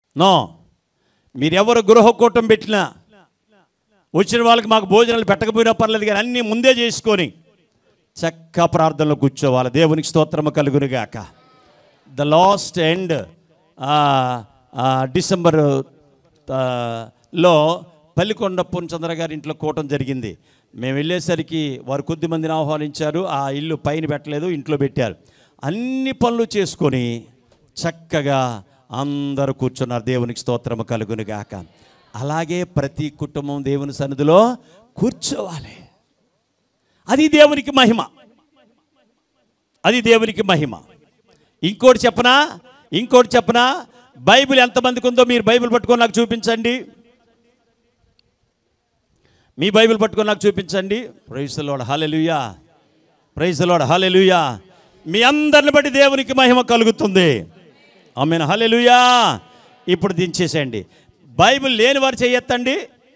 No మీరెవరు గృహకూటం పెట్టినా వచ్చిన వాళ్ళకి మాకు భోజనాలు పెట్టకపోయినా పర్లేదు కానీ అన్నీ ముందే చేసుకొని చక్క ప్రార్థనలో కూర్చోవాలి దేవునికి స్తోత్రము కలుగునుగాక ద లాస్ట్ ఎండ్ డిసెంబర్ ఆ, లో పల్లికొండ పూర్ణచంద్ర గారి ఇంట్లో కూటం జరిగింది మేము వెళ్ళేసరికి వారు కొద్ది మందిని ఆహ్వానించారు ఆ ఇల్లు పైన పెట్టలేదు ఇంట్లో పెట్టారు అన్ని పనులు చేసుకొని చక్కగా అందరూ కూర్చున్నారు దేవునికి స్తోత్రము కలుగునుగాక అలాగే ప్రతి కుటుంబం దేవుని సన్నిధిలో కూర్చోవాలి అది దేవునికి మహిమ అది దేవునికి మహిమ ఇంకోటి చెప్పనా ఇంకోటి చెప్పనా బైబిల్ ఎంతమందికి ఉందో మీరు బైబిల్ పట్టుకొని నాకు చూపించండి మీ బైబిల్ పట్టుకొని నాకు చూపించండి praise Lord hallelujah praise Lord hallelujah మీ అందరిని బట్టి దేవునికి మహిమ కలుగుతుంది ఆమెను హలెలుయా ఇప్పుడు దించేసేయండి బైబిల్ లేని వారు చెయ్యొత్తండి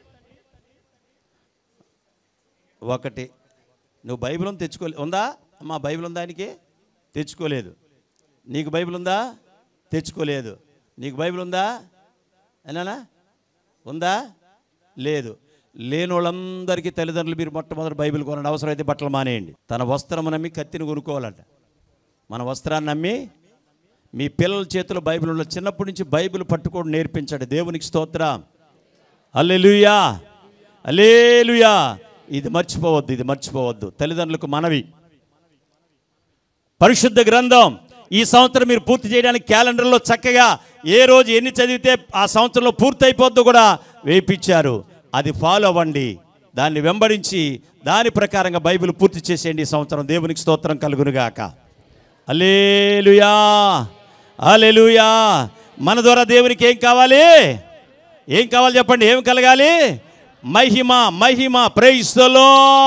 ఒకటి నువ్వు బైబిల్ ఉంది తెచ్చుకోలే ఉందా అమ్మా బైబిల్ ఉందా ఆయనకి తెచ్చుకోలేదు నీకు బైబిల్ ఉందా తెచ్చుకోలేదు నీకు బైబిల్ ఉందా అన్నానా ఉందా లేదు లేని వాళ్ళందరికీ తల్లిదండ్రులు మీరు మొట్టమొదటి బైబిల్ కొనండి అవసరమైతే బట్టలు మానేయండి తన వస్త్రం నమ్మి కత్తిని కొనుక్కోవాలంట మన వస్త్రాన్ని నమ్మి మీ పిల్లల చేతిలో బైబిల్ ఉన్న చిన్నప్పటి నుంచి బైబిల్ పట్టుకోవడం నేర్పించండి దేవునికి స్తోత్రం అల్లెలుయా అలేలుయా ఇది మర్చిపోవద్దు ఇది మర్చిపోవద్దు తల్లిదండ్రులకు మనవి పరిశుద్ధ గ్రంథం ఈ సంవత్సరం మీరు పూర్తి చేయడానికి క్యాలెండర్లో చక్కగా ఏ రోజు ఎన్ని చదివితే ఆ సంవత్సరంలో పూర్తి అయిపోద్దో కూడా వేయించారు అది ఫాలో అవ్వండి దాన్ని వెంబడించి దాని ప్రకారంగా బైబిల్ పూర్తి చేసేయండి ఈ సంవత్సరం దేవునికి స్తోత్రం కలుగునుగాక అలేలుయా అలెలుయా మన ద్వారా దేవునికి ఏం కావాలి ఏం కావాలి చెప్పండి ఏం కలగాలి మహిమ మహిమ ప్రైస్తలో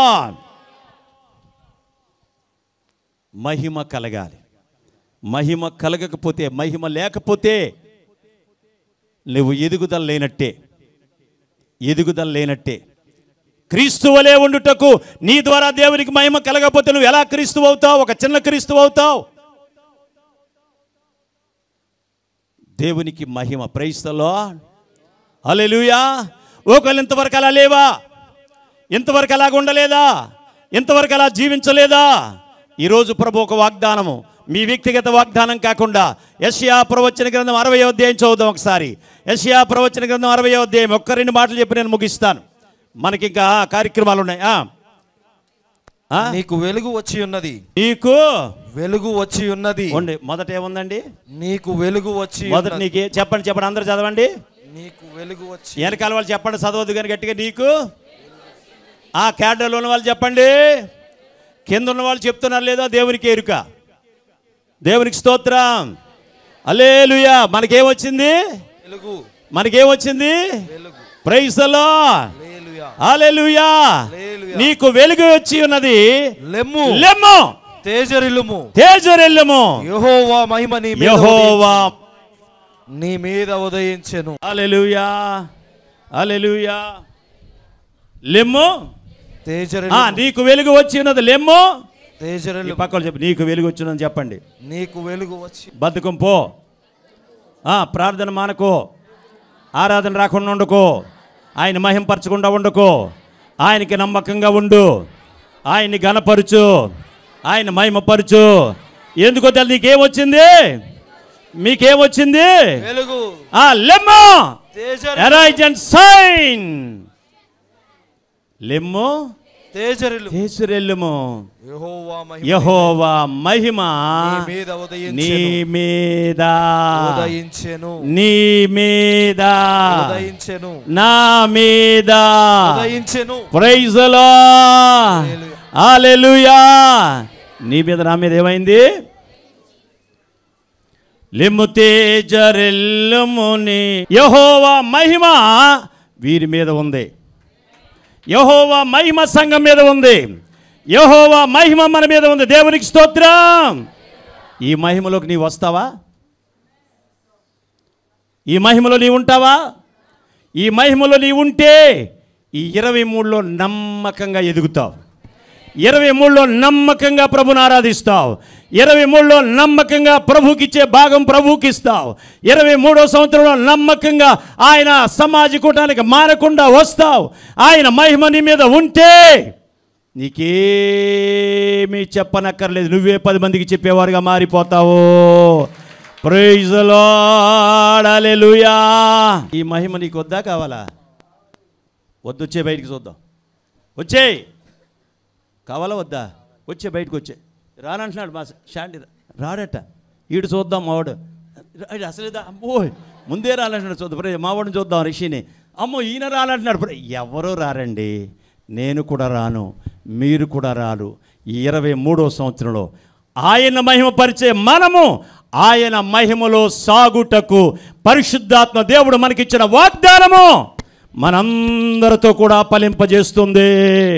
మహిమ కలగాలి మహిమ కలగకపోతే మహిమ లేకపోతే నువ్వు ఎదుగుదల లేనట్టే ఎదుగుదల లేనట్టే క్రీస్తు వలె ఉండుటకు నీ ద్వారా దేవునికి మహిమ కలగకపోతే నువ్వు ఎలా క్రీస్తు అవుతావు ఒక చిన్న క్రీస్తు అవుతావు దేవునికి మహిమ ప్రైస్తలో అలెలుయా ఒకళ్ళు ఇంతవరకు అలా లేవా ఇంతవరకు అలాగ ఉండలేదా ఇంతవరకు అలా జీవించలేదా ఈరోజు ప్రభు ఒక వాగ్దానము మీ వ్యక్తిగత వాగ్దానం కాకుండా యష్యా ప్రవచన గ్రంథం అరవై అధ్యాయం చదువుదాం ఒకసారి యష్యా ప్రవచన గ్రంథం అరవై అధ్యాయం ఒక్క రెండు మాటలు చెప్పి నేను ముగిస్తాను మనకి ఇంకా కార్యక్రమాలు ఉన్నాయి ఆ. ఆ? నీకు వెలుగు వచ్చి ఉన్నది నీకు వెలుగు వచ్చి ఉన్నది ఉండి మొదట ఏముందండి నీకు వెలుగు వచ్చి మొదట ఉన్నది. నీకు చెప్పండి చెప్పండి అందరూ చదవండి నీకు వెలుగు వచ్చి వెనకాల వాళ్ళు చెప్పండి చదవద్దు కానీ గట్టిగా నీకు ఆ క్యాడర్లో ఉన్న వాళ్ళు చెప్పండి కింద ఉన్న వాళ్ళు చెప్తున్నారు లేదో దేవునికి ఎరుక దేవునికి స్తోత్రం అలేలుయా మనకేమొచ్చింది వెలుగు మనకేమొచ్చింది వెలుగు ప్రైసలో లేలుయా అలెలుయా హల్లెలూయా. నీకు వెలుగు వచ్చి ఉన్నది లెమ్ము లెమ్ము తేజరిల్లుము తేజరెల్లము యెహోవా మహిమ నీ మీద యహోవా ఉదయించెను. నీ మీద ఉదయించెను అలెలుయా అలెలుయా లెమ్ము ఆ, తేజరిల్లుము నీకు వెలుగు వచ్చి ఉన్నది లెమ్ము ఈ తేజరిల్లుము పక్కన చెప్పు నీకు వెలుగు వచ్చిందని చెప్పండి నీకు వెలుగు వచ్చి బతుకం పో ఆ, ప్రార్థన మానకో ఆరాధన రాకుండా ఉండకో ఆయన మహింపరచకుండా ఉండకో ఆయనకి నమ్మకంగా ఉండు ఆయన్ని గణపరుచు ఆయన మహిమపరుచు ఎందుకో తెలు నీకేమొచ్చింది మీకేమొచ్చింది వెలుగు ఆ లెమ్మో తేజరి ఎరైజ్ అండ్ సైన్ లెమ్ము తేజరిల్లుము తేసురెల్లుము యెహోవా మహిమ యహోవా మహిమ నీ మీద నీ ఉదయించెను మీద ఉదయించెను నీ మీద ఉదయించెను నా మీద ఉదయించెను ప్రైజలో హల్లెలూయా నీ మీద నా మీద ఏమైంది లిమ్ము తేజరెల్లుముని యహోవా మహిమ వీరి మీద ఉంది యహోవా మహిమ సంఘం మీద ఉంది యహోవా మహిమ మన మీద ఉంది దేవునికి స్తోత్రం ఈ మహిమలోకి నీవు వస్తావా ఈ మహిమలో నీవు ఉంటావా ఈ మహిమలో నీవు ఉంటే ఈ ఇరవై మూడులో నమ్మకంగా ఎదుగుతావు ఇరవై మూడులో నమ్మకంగా ప్రభుని ఆరాధిస్తావు ఇరవై మూడులో నమ్మకంగా ప్రభుకి ఇచ్చే భాగం ప్రభుకి ఇస్తావు ఇరవై మూడో సంవత్సరంలో నమ్మకంగా ఆయన సమాజ కూటానికి మారకుండా వస్తావు ఆయన మహిమ నీ మీద ఉంటే నీకేమీ చెప్పనక్కర్లేదు నువ్వే పది మందికి చెప్పేవారుగా మారిపోతావు ప్రైజ్ లాడలెలుయా ఈ మహిమ నీకు వద్దా కావాలా వద్దు వచ్చే బయటికి చూద్దాం వచ్చేయ్ కావాలా వద్దా వచ్చే బయటకు వచ్చే రానంటున్నాడు మా షాండి రాడట ఈడు చూద్దాం మావాడు రా- అసలు ఇదా అమ్మో ముందే రాలంటున్నాడు చూద్దాం ప్రే మావాడిని చూద్దాం రిషిని అమ్మో ఈయన రాలంటున్నాడు ప్రే ఎవరో రారండి నేను కూడా రాను మీరు కూడా రారు ఈ ఇరవై మూడో సంవత్సరంలో ఆయన మహిమపరిచే మనము ఆయన మహిమలో సాగుటకు పరిశుద్ధాత్మ దేవుడు మనకిచ్చిన వాగ్దానము మనందరితో కూడా ఫలింపజేస్తుంది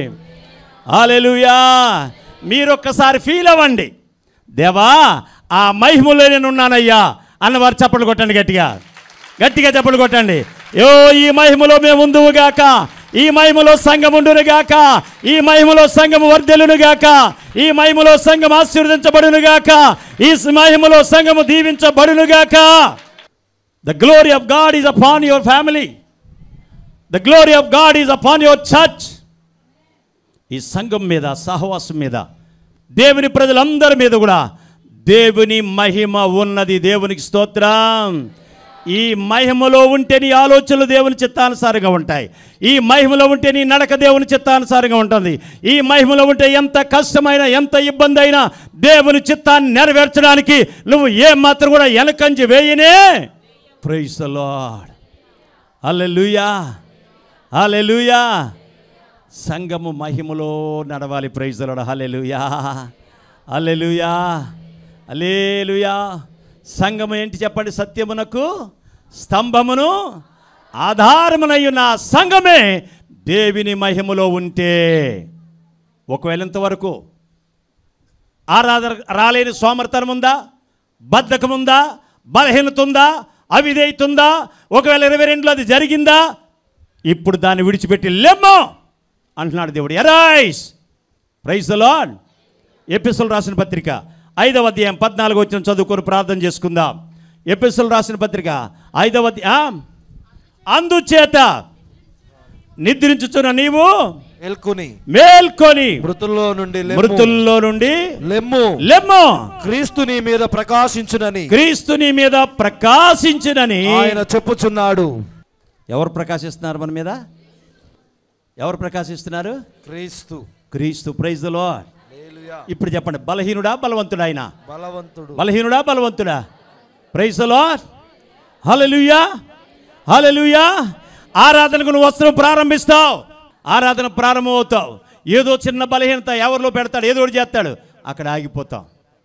హాలెలుయా మీరు ఒక్కసారి ఫీల్ అవ్వండి దేవా ఆ మహిమలో నేను ఉన్నానయ్యా అన్నవారు చప్పట్లు కొట్టండి గట్టిగా గట్టిగా చప్పట్లు కొట్టండి యో ఈ మహిమలో మేము ఉందువుగాక ఈ మహిమలో సంఘం ఉండునుగాక ఈ మహిమలో సంఘం వర్ధలునుగాక ఈ మహిమలో సంఘం ఆశీర్వదించబడునుగాక ఈ మహిమలో సంఘము దీవించబడునుగాక the glory of God is upon your family the glory of God is upon your church ఈ సంఘం మీద సహవాసం మీద దేవుని ప్రజలందరి మీద కూడా దేవుని మహిమ ఉన్నది దేవునికి స్తోత్రం ఈ మహిమలో ఉంటే నీ ఆలోచనలు దేవుని చిత్తానుసారంగా ఉంటాయి ఈ మహిమలో ఉంటే నీ నడక దేవుని చిత్తానుసారంగా ఉంటుంది ఈ మహిమలో ఉంటే ఎంత కష్టమైన ఎంత ఇబ్బంది అయినా దేవుని చిత్తాన్ని నెరవేర్చడానికి నువ్వు ఏ మాత్రం కూడా వెనకంచి వేయనే ప్రైస్ లార్డ్ హల్లెలూయా హల్లెలూయా సంఘము మహిమలో నడవాలి ప్రైజ్లడు హల్లెలూయా హల్లెలూయా హల్లెలూయా సంఘము ఏంటి చెప్పండి సత్యమునకు స్తంభమును ఆధారమునయ్యున్న సంఘమే దేవుని మహిమలో ఉంటే ఒకవేళ ఇంతవరకు ఆరాధన రాలేని సోమర్తనం ఉందా బద్ధకం ఉందా బలహీనత ఉందా అవిధేయత ఉందా ఒకవేళ ఇరవై రెండులో అది జరిగిందా ఇప్పుడు దాన్ని విడిచిపెట్టి లెమ్మో అంటున్నాడు దేవుడు ఎరైస్ ప్రైజ్ ద లాడ్ ఎపిసోల్ రాసిన పత్రిక ఐదవ అధ్యాయం పద్నాలుగు వచ్చిన చదువుకొని ప్రార్థన చేసుకుందాం ఎపిసోల్ రాసిన పత్రిక ఐదవ అధ్యాయం అందుచేత నిద్రించుచున్న నీవు ఎల్కుని మేల్కొని మృతుల్లో నుండి లెమ్ము. మృతుల్లో నుండి లెమ్ము లెమ్మో క్రీస్తు నీ మీద ప్రకాశించునని క్రీస్తు నీ మీద ప్రకాశించునని ఆయన చెప్పుచున్నాడు ఎవరు ప్రకాశిస్తున్నారు మన మీద ఎవరు ప్రకాశిస్తున్నారు క్రీస్తు క్రీస్తు ప్రైజ్ ద లార్డ్ హల్లెలూయా. ఇప్పుడు చెప్పండి బలహీనుడా బలవంతుడా ఆయన బలవంతుడు బలహీనుడా బలవంతుడా praise the Lord hallelujah hallelujah ఆరాధనకు నువ్వు వస్త్రం ప్రారంభిస్తావు ఆరాధన ప్రారంభమవుతావు ఏదో చిన్న బలహీనత ఎవరిలో పెడతాడు ఏదో ఒకటి చేస్తాడు అక్కడ ఆగిపోతాం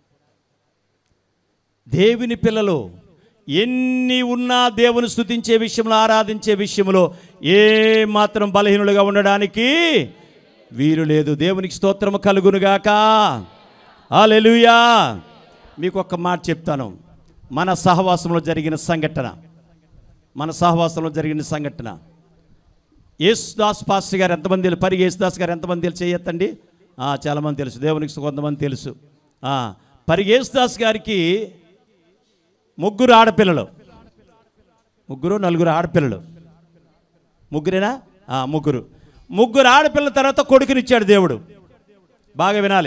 దేవుని పిల్లలు ఎన్ని ఉన్నా దేవుని స్తుతించే విషయంలో ఆరాధించే విషయంలో ఏ మాత్రం బలహీనులుగా ఉండడానికి వీలు లేదు దేవునికి స్తోత్రము కలుగునుగాక హల్లెలూయా మీకు ఒక్క మాట చెప్తాను మన సహవాసంలో జరిగిన సంఘటన మన సహవాసంలో జరిగిన సంఘటన యేసుదాస్ పాస్టర్ గారు ఎంతమంది తెలుసు పరి యేసుదాస్ గారు ఎంతమంది తెలుసు చేయొద్దండి ఆ, చాలామంది తెలుసు దేవునికి కొంతమంది తెలుసు ఆ, పరి యేసుదాస్ గారికి ముగ్గురు ఆడపిల్లలు ముగ్గురు నలుగురు ఆడపిల్లలు ముగ్గురేనా ఆ, ముగ్గురు ముగ్గురు ఆడపిల్లల తర్వాత కొడుకునిచ్చాడు దేవుడు బాగా వినాలి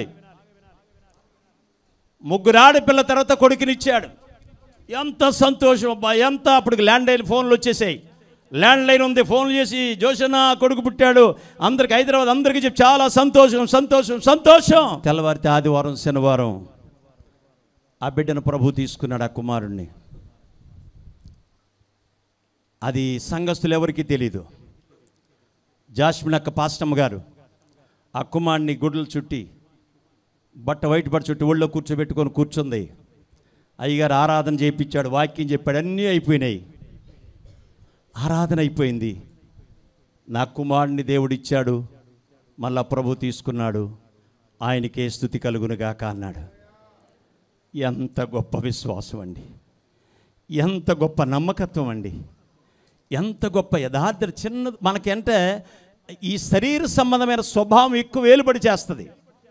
ముగ్గురు ఆడపిల్ల తర్వాత కొడుకునిచ్చాడు ఎంత సంతోషం అబ్బా ఎంత అప్పుడు ల్యాండ్ లైన్ ఫోన్లు వచ్చేసాయి ల్యాండ్ లైన్ ఉంది ఫోన్ చేసి జోషన్న కొడుకు పుట్టాడు అందరికి హైదరాబాద్ అందరికీ చెప్పి చాలా సంతోషం సంతోషం సంతోషం తెల్లవారితే ఆదివారం శనివారం ఆ బిడ్డను ప్రభు తీసుకున్నాడు ఆ కుమారుణ్ణి అది సంఘస్థులు ఎవరికీ తెలీదు జాస్మినక్క పాస్టమ్మ గారు ఆ కుమారుని గుడ్లు చుట్టి బట్ట వైట్ బట్ట చుట్టి ఒళ్ళో కూర్చోబెట్టుకొని కూర్చుంది అయ్యగారు ఆరాధన చేయించాడు వాక్యం చెప్పాడు అన్నీ అయిపోయినాయి ఆరాధన అయిపోయింది నా కుమారుని దేవుడిచ్చాడు మళ్ళా ప్రభు తీసుకున్నాడు ఆయనకే స్థుతి కలుగునుగాక అన్నాడు ఎంత గొప్ప విశ్వాసం అండి ఎంత గొప్ప నమ్మకత్వం అండి ఎంత గొప్ప యథార్థ చిన్న మనకంటే ఈ శరీర సంబంధమైన స్వభావం ఎక్కువ వేలుబడి చేస్తుంది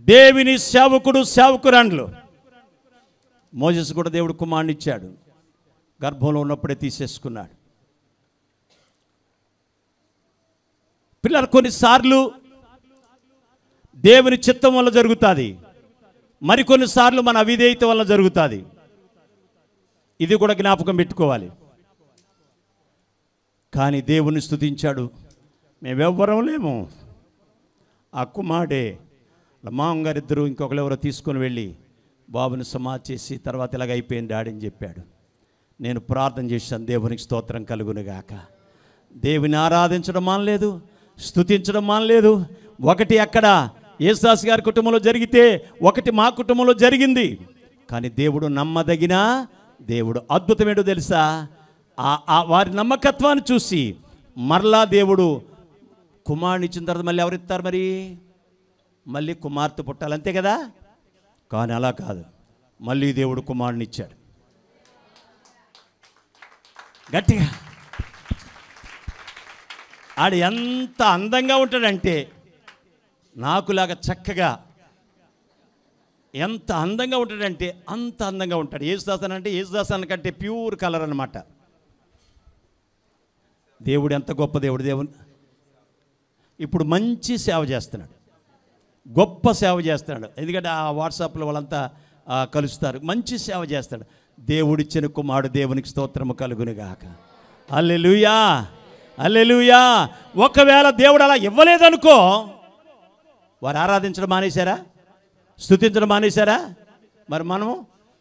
దేవుని సేవకుడు సేవకురాండ్లు మోజెస్ కూడా దేవుడు కుమారుని ఇచ్చాడు గర్భంలో ఉన్నప్పుడే తీసేసుకున్నాడు పిల్లలు కొన్నిసార్లు దేవుని చిత్తం వల్ల జరుగుతుంది మరికొన్నిసార్లు మన అవిధేయత వల్ల జరుగుతుంది ఇది కూడా జ్ఞాపకం పెట్టుకోవాలి కానీ దేవుని స్తుతించాడు మేమెవ్వరం లేము ఆ కుమారుడే మామగారిద్దరు ఇంకొకరు ఎవరో తీసుకొని వెళ్ళి బాబుని సమాధి చేసి తర్వాత ఇలాగ అయిపోయింది డాడీ అని చెప్పాడు నేను ప్రార్థన చేశాను దేవునికి స్తోత్రం కలుగునుగాక దేవుని ఆరాధించడం మానలేదు స్తుతించడం మానలేదు ఒకటి అక్కడ యేసుదాస్ గారి కుటుంబంలో జరిగితే ఒకటి మా కుటుంబంలో జరిగింది కానీ దేవుడు నమ్మదగిన దేవుడు అద్భుతమేంటో తెలుసా ఆ- ఆ వారి నమ్మకత్వాన్ని చూసి మరలా దేవుడు కుమారుని ఇచ్చిన తర్వాత మళ్ళీ ఎవరిస్తారు మరి మళ్ళీ కుమార్తె పుట్టాలి అంతే కదా కానీ అలా కాదు మళ్ళీ దేవుడు కుమారుని ఇచ్చాడు గట్టిగా ఆడు ఎంత అందంగా ఉంటాడంటే నాకులాగా చక్కగా ఎంత అందంగా ఉంటాడంటే అంత అందంగా ఉంటాడు యేసుదాసన్ అంటే యేసుదాసన్ కంటే ప్యూర్ కలర్ అనమాట దేవుడు ఎంత గొప్ప దేవుడు దేవుడు ఇప్పుడు మంచి సేవ చేస్తున్నాడు గొప్ప సేవ చేస్తున్నాడు ఎందుకంటే ఆ వాట్సాప్లో వాళ్ళంతా ఆ, కలుస్తారు మంచి సేవ చేస్తాడు దేవుడిచ్చిన కుమారుడు దేవునికి స్తోత్రము కలుగునుగాక అల్లెలుయా అల్లెలుయా ఒకవేళ దేవుడు అలా ఇవ్వలేదనుకో వారు ఆరాధించడం మానేశారా స్తుతించడం మానేశారా మరి మనము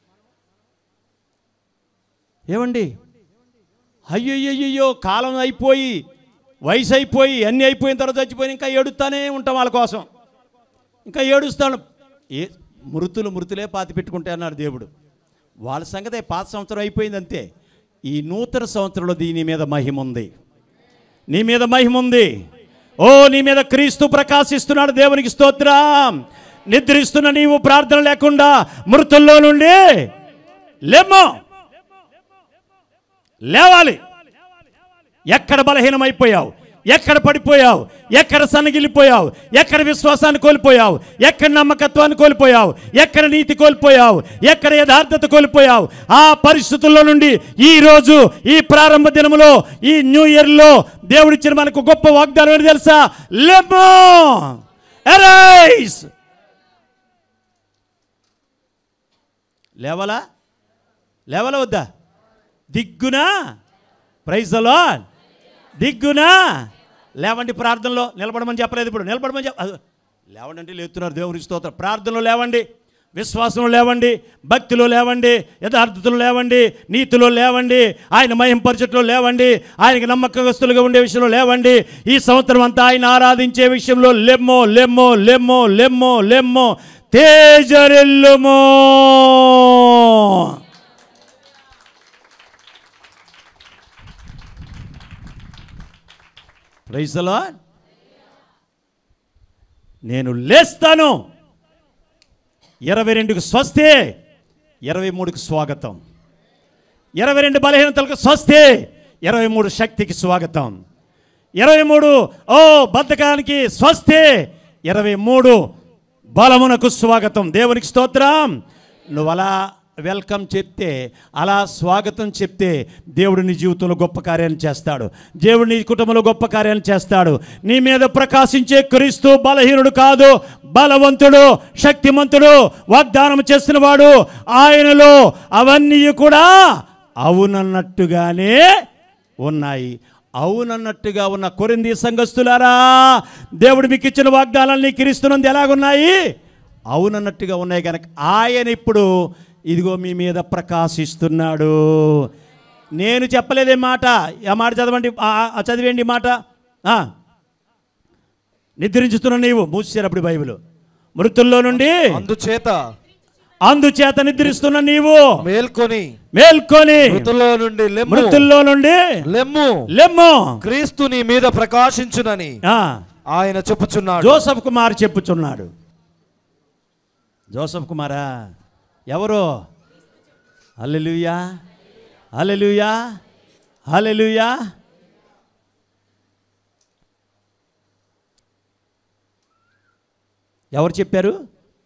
ఏమండి అయ్యయ్యో కాలం అయిపోయి వయసు అయిపోయి అన్నీ అయిపోయిన తర్వాత చచ్చిపోయి ఇంకా ఏడుస్తానే ఉంటాం వాళ్ళ కోసం ఇంకా ఏడుస్తాను ఏ మృతులు మృతులే పాతి పెట్టుకుంటే అన్నాడు దేవుడు వాళ్ళ సంగతే పాత సంవత్సరం అయిపోయింది అంతే ఈ నూతన సంవత్సరంలో దీని మీద మహిమ ఉంది నీ మీద మహిమ ఉంది ఓ నీ మీద క్రీస్తు ప్రకాశిస్తున్నాడు దేవునికి స్తోత్రం నిద్రిస్తున్న నీవు ప్రార్థన లేకుండా మృతుల్లో నుండి లేమ్మో లేవాలి ఎక్కడ బలహీనమైపోయావు ఎక్కడ పడిపోయావు ఎక్కడ సన్నగిల్లిపోయావు ఎక్కడ విశ్వాసాన్ని కోల్పోయావు ఎక్కడ నమ్మకత్వాన్ని కోల్పోయావు ఎక్కడ నీతి కోల్పోయావు ఎక్కడ యథార్థత కోల్పోయావు ఆ పరిస్థితుల్లో నుండి ఈ రోజు ఈ ప్రారంభ దినములో ఈ న్యూ ఇయర్లో దేవుడిచ్చిన మనకు గొప్ప వాగ్దానం ఏంటి తెలుసా లెమో ఎరైస్ లేవలా లేవలా వద్దా దిగ్గునా ప్రైజ్ లాడ్ దిగ్గునా లేవండి ప్రార్థనలో నిలబడమని చెప్పలేదు ఇప్పుడు నిలబడమని చెప్ప అదో, లేవండి అంటే లేస్తున్నారు దేవుని స్తోత్రం ప్రార్థనలో లేవండి విశ్వాసంలో లేవండి భక్తిలో లేవండి యథార్థతలో లేవండి నీతిలో లేవండి ఆయన మహింపరచట్లో లేవండి ఆయనకి నమ్మకస్తులుగా ఉండే విషయంలో లేవండి ఈ సంవత్సరం అంతా ఆయన ఆరాధించే విషయంలో లెమ్మో లెమ్మో లెమ్మో లెమ్మో లెమ్మో తేజరెల్లుమో ప్రైజ్ ద లార్డ్ నేను లేస్తాను ఇరవై రెండుకు స్వస్తి ఇరవై మూడుకు స్వాగతం ఇరవై రెండు బలహీనతలకు స్వస్తి ఇరవై మూడు శక్తికి స్వాగతం ఇరవై మూడు ఓ బద్ధకానికి స్వస్తి ఇరవై మూడు బలమునకు స్వాగతం దేవునికి స్తోత్రం నువ్వు అలా వెల్కమ్ చెప్తే అలా స్వాగతం చెప్తే దేవుడు నీ జీవితంలో గొప్ప కార్యాలు చేస్తాడు దేవుడు నీ కుటుంబంలో గొప్ప కార్యాలు చేస్తాడు నీ మీద ప్రకాశించే క్రీస్తు బలహీనుడు కాదు బలవంతుడు శక్తిమంతుడు వాగ్దానం చేసిన వాడు ఆయనలో అవన్నీ కూడా అవునన్నట్టుగానే ఉన్నాయి అవునన్నట్టుగా ఉన్న కొరింది సంఘస్థులారా దేవుడు మీకు ఇచ్చిన వాగ్దానాన్ని కిరిస్తున్నది ఎలాగున్నాయి అవునన్నట్టుగా ఉన్నాయి కనుక ఆయన ఇప్పుడు ఇదిగో మీ మీద ప్రకాశిస్తున్నాడు నేను చెప్పలేదే మాట ఆ మాట చదవండి ఆ- ఆ చదివేండి ఈ మాట ఆ. నిద్రించుతున్న నీవు మూసేశారు అప్పుడు బైబిల్ మృతుల్లో నుండి అందుచేత అందుచేత నిద్రిస్తున్న నీవు మేల్కొని మేల్కొని మృతుల్లో నుండి లెమ్ము మృతుల్లో నుండి లెమ్ము లెమ్మో క్రీస్తు నీ మీద ప్రకాశించునని ఆ, ఆయన చెప్పుచున్నాడు జోసఫ్ కుమార్ చెప్పుచున్నాడు జోసఫ్ కుమారా ఎవరు అల్లెలుయా అల్లెలుయా అల్లెలుయా ఎవరు చెప్పారు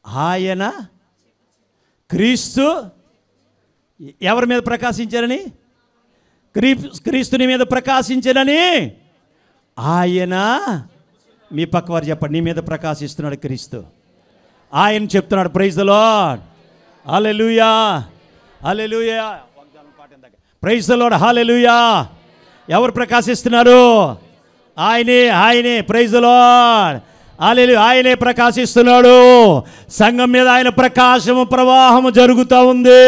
ఆయన క్రీస్తు ఎవరి మీద ప్రకాశించారని క్రీ క్రీస్తుని మీద ప్రకాశించారని ఆయన మీ పక్కవారు చెప్పండి నీ మీద ప్రకాశిస్తున్నాడు క్రీస్తు ఆయన చెప్తున్నాడు praise the Lord hallelujah hallelujah praise the Lord hallelujah ఎవరు ప్రకాశిస్తున్నారు ఆయనే ఆయనే ప్రైజ్ ద లార్డ్ హల్లెలూయా ఆయనే ప్రకాశిస్తున్నాడు సంఘం మీద ఆయన ప్రకాశము ప్రవాహము జరుగుతూ ఉంది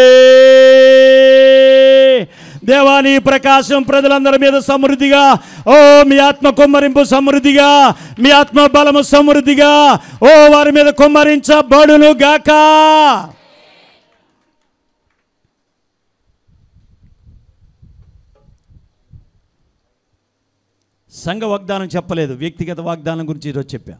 దేవా నీ ప్రకాశం ప్రజలందరి మీద సమృద్ధిగా ఓ మీ ఆత్మ కుమ్మరింపు సమృద్ధిగా మీ ఆత్మ బలము సమృద్ధిగా ఓ వారి మీద కుమ్మరించబడును గాక సంఘ వాగ్దానం చెప్పలేదు వ్యక్తిగత వాగ్దానం గురించి ఈరోజు చెప్పా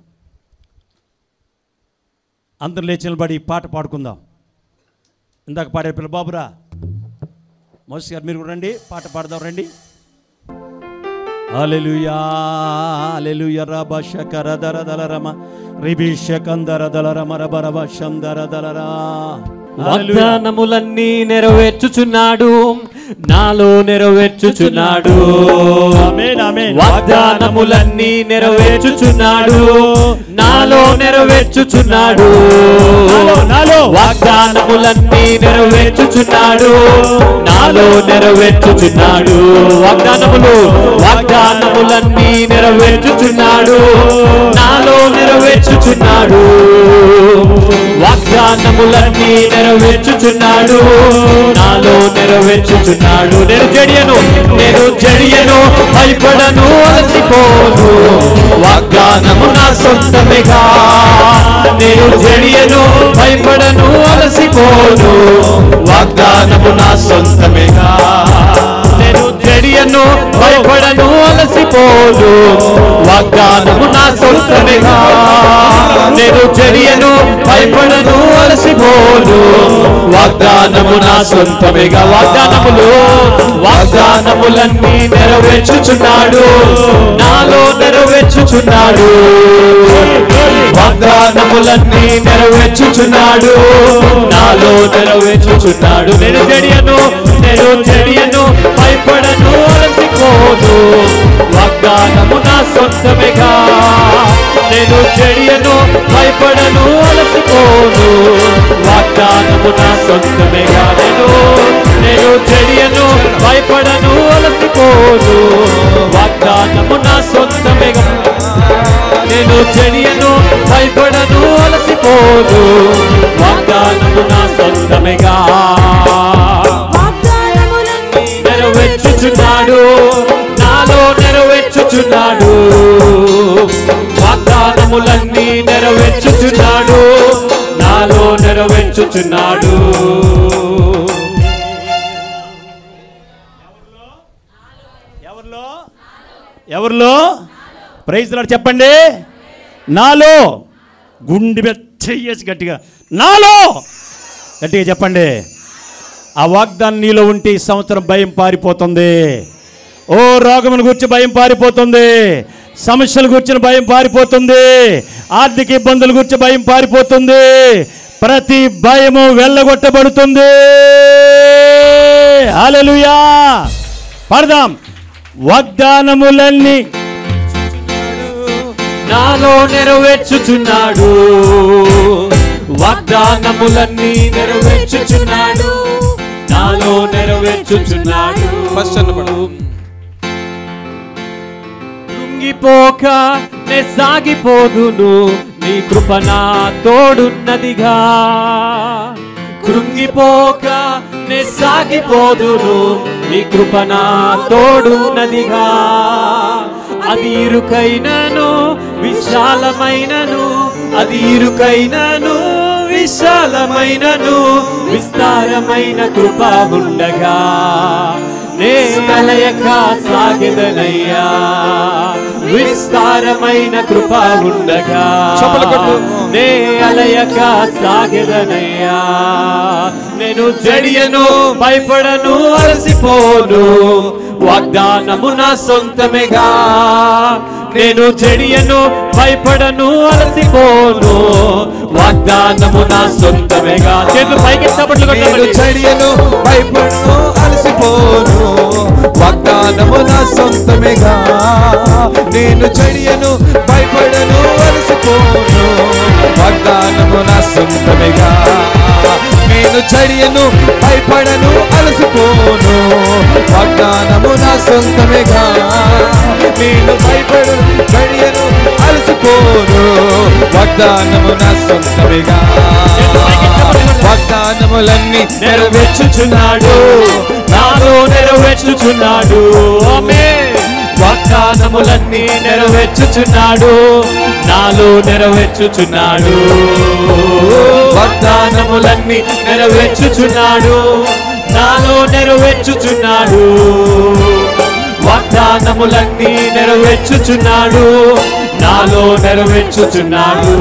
అందరు లేచి నిలబడి ఈ పాట పాడుకుందాం ఇందాక పాడే పిల్ల బాబురా మోసి గారు మీరు కూడా రండి పాట పాడదాం రండి హల్లెలూయా హల్లెలూయా రబ శకర దర దల రమ రిబి శకందర దల రమ రబ రబ శందర దలరా హల్లెలూయా వాగ్దానములన్నీ నెరవేర్చుచున్నాడు నాలో నెరవేర్చుచున్నాడు ఆమేన్ ఆమేన్ వాగ్దానములన్నీ నెరవేర్చుచున్నాడు నాలో నెరవేర్చుచున్నాడు నాలో, నాలో. వాగ్దానములన్నీ నెరవేర్చుచున్నాడు నాలో నెరవేర్చుచున్నాడు వాగ్దానములు వాగ్దానములన్నీ నెరవేర్చుచున్నాడు నాలో నెరవేర్చుచున్నాడు వాగ్దానములన్నీ నెరవేర్చుచున్నాడు నాలో నెరవేర్చుచున్నాడు నేను జడియను నేను జడియను భయపడను అలసిపోను వాగ్దానము నా సొంతమేగా నేను జడియను భయపడను అలసిపోను వాగ్దానము నా సొంతమేగా నేను జడియను భయపడను అలసిపోను వాగ్దానము నా సొంతమేగా నేను జడియను భయపడను అలసిపోను వాగ్దానము నా సొంతమేగా వాగ్దానములు వాగ్దానములన్నీ నెరవేర్చుచున్నాడు నాలో నెరవేర్చుచున్నాడు వాగ్దానములన్నీ నెరవేర్చుచున్నాడు నాలో నెరవేర్చుచున్నాడు నేను జడియను నేను జడియను భయపడను అలసిపోను వాగ్దానము నా సొంతమేగా నేను చెడియను భయపడను అలసిపోను వాగ్దానము నా సొంతమేగా నేను నేను చెడియను భయపడను అలసిపోను వాగ్దానము నా సొంతమేగా నేను చెడియను భయపడను అలసిపోను వాగ్దానము నా సొంతమేగా వాగ్దానములన్నీ నెరవేర్చుచున్నాడు నాలో నెరవేర్చుచున్నాడు వాగ్దానములన్నీ నెరవేర్చుచున్నాడు నాలో నెరవేర్చుచున్నాడు ఎవరిలో ఎవరిలో ప్రైజ్ లాడ్ చెప్పండి నాలో గుండె మీద చెయ్యేసి గట్టిగా నాలో గట్టిగా చెప్పండి ఆ వాగ్దానం నీలో ఉంటే ఈ సంవత్సరం భయం పారిపోతుంది ఓ రోగమును గురించి భయం పారిపోతుంది సమస్యల గురించిన భయం పారిపోతుంది ఆర్థిక ఇబ్బందుల గురించి భయం పారిపోతుంది ప్రతి భయము వెళ్ళగొట్టబడుతుంది హల్లెలూయా పాడదాం వాగ్దానములన్నీ నాలో నెరవేర్చుచున్నాడు వాగ్దానములన్నీ నెరవేర్చుచున్నాడు నాలో నెరవేర్చుచున్నాడు ఫస్ట్ అన్నపడు. కృంగిపోక నే సాగిపోదును నీ కృప నా తోడున్నదిగా కృంగిపోక నే సాగిపోదును నీ కృప నా తోడున్నదిగా అది ఇరుకైనను విశాలమైనను అది ఇరుకైనను విశాలమైనను విస్తారమైన కృప ఉండగా నే అలయక సాగెదనయ్యా విస్తారమైన కృప ఉండగా చప్పలు కొట్టు. నే అలయక సాగెదనయ్యా నేను జడియను భయపడను అలసిపోను వాగ్దానము నా సొంతమేగా నేను చెడియను భయపడను అలసిపోను వాగ్దానము నా సొంతమేగా చేతులు పైకి చప్పట్లు నేను కొట్టండి. చడియను భయపడను అలసిపోను వాగ్దానము నా సొంతమేగా నేను చడియను భయపడను అలసిపోను వాగ్దానము నా సొంతమేగా నేను చడియను భయపడను అలసిపోను వాగ్దానము నా సొంతమేగా నేను భయపడను చడియను అలసిపోను వాగ్దానము నా సొంతమేగా వాగ్దానములన్నీ నెరవేర్చుచున్నాడు నాలో నెరవేర్చుచున్నాడు ఆమేన్. వాగ్దానములన్నీ నెరవేర్చుచున్నాడు నాలో నెరవేర్చుచున్నాడు వాగ్దానములన్నీ నెరవేర్చుచున్నాడు నాలో నెరవేర్చుచున్నాడు వాగ్దానములన్నీ నెరవేర్చుచున్నాడు నాలో నెరవేర్చుచున్నాడు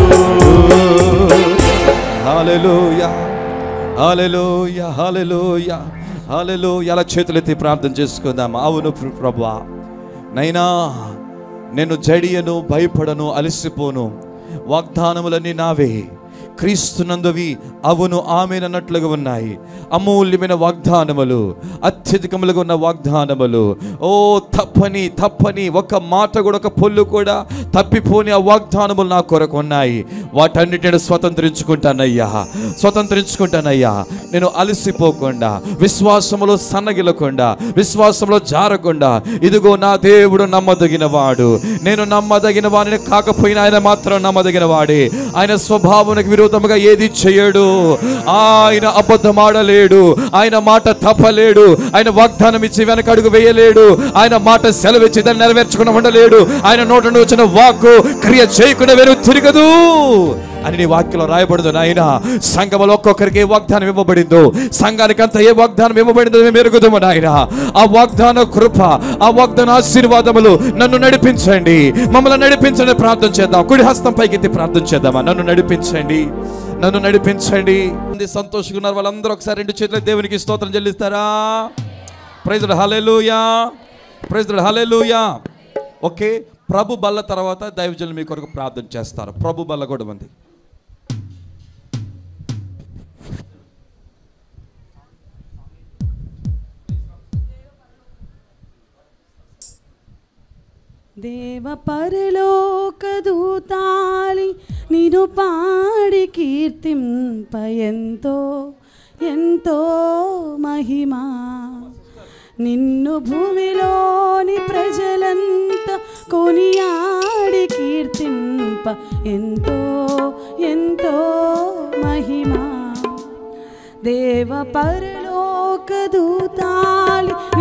హల్లెలూయా హల్లెలూయా హల్లెలూయా హల్లెలూయా అలా చేతులెత్తి ప్రార్థన చేసుకుందాం అవును ప్ర- ప్రభువా నైనా నేను జడియను భయపడను అలసిపోను వాగ్దానములన్నీ నావే క్రీస్తునందువి అవును ఆమెనన్నట్లుగా ఉన్నాయి అమూల్యమైన వాగ్దానములు అత్యధికములుగా ఉన్న వాగ్దానములు ఓ తప్పని తప్పని ఒక మాట కూడా ఒక పొల్లు కూడా తప్పిపోని ఆ వాగ్దానములు నా కొరకు ఉన్నాయి వాటన్నిటిని స్వతంత్రించుకుంటానయ్యా స్వతంత్రించుకుంటానయ్యా నేను అలసిపోకుండా విశ్వాసములో సన్నగిలకుండా విశ్వాసంలో జారకుండా ఇదిగో నా దేవుడు నమ్మదగిన వాడు నేను నమ్మదగిన వాడిని కాకపోయినా ఆయన మాత్రం నమ్మదగిన వాడే ఆయన స్వభావానికి విరోధముగా ఏది చేయడు ఆయన అబద్ధం ఆడలేడు ఆయన మాట తప్పలేడు ఆయన వాగ్దానం ఇచ్చి వెనక అడుగు వేయలేడు ఆయన మాట సెలవిచ్చి దాన్ని నెరవేర్చకుండా ఉండలేడు ఆయన నోట నుండి వచ్చిన వాక్కు క్రియ చేయకుండా వెను తిరగదు అని నీ వాక్యంలో రాయబడదు నాయన సంఘములో ఒక్కొక్కరికి ఏ వాగ్దానం ఇవ్వబడిందో సంఘానికి అంతా ఏ వాగ్దానం ఇవ్వబడిందో మేము ఎరుగుదాము నాయన ఆ వాగ్దాన కృప ఆ వాగ్దాన ఆశీర్వాదములు నన్ను నడిపించండి మమ్మల్ని నడిపించండి ప్రార్థన చేద్దాం కుడి హస్తం పైకెత్తి ప్రార్థన చేద్దామా నన్ను నడిపించండి నన్ను నడిపించండి మంది సంతోషంగా ఉన్నారు వాళ్ళందరూ ఒకసారి రెండు చేతుల దేవునికి స్తోత్రం చెల్లిస్తారా ప్రైజుడు హల్లెలూయా ప్రైజుడు హల్లెలూయా ఓకే ప్రభు బల్ల తర్వాత దైవజనులు మీ కొరకు ప్రార్థన చేస్తారు ప్రభు బల్ల కూడా ఉంది దేవ పరలోక దూతాలి నిను పాడి కీర్తింప ఎంతో ఎంతో మహిమా నిన్ను భూమిలోని ప్రజలంతా కొనియాడి కీర్తింప ఎంతో ఎంతో మహిమా దేవ పరలోక దూతాలి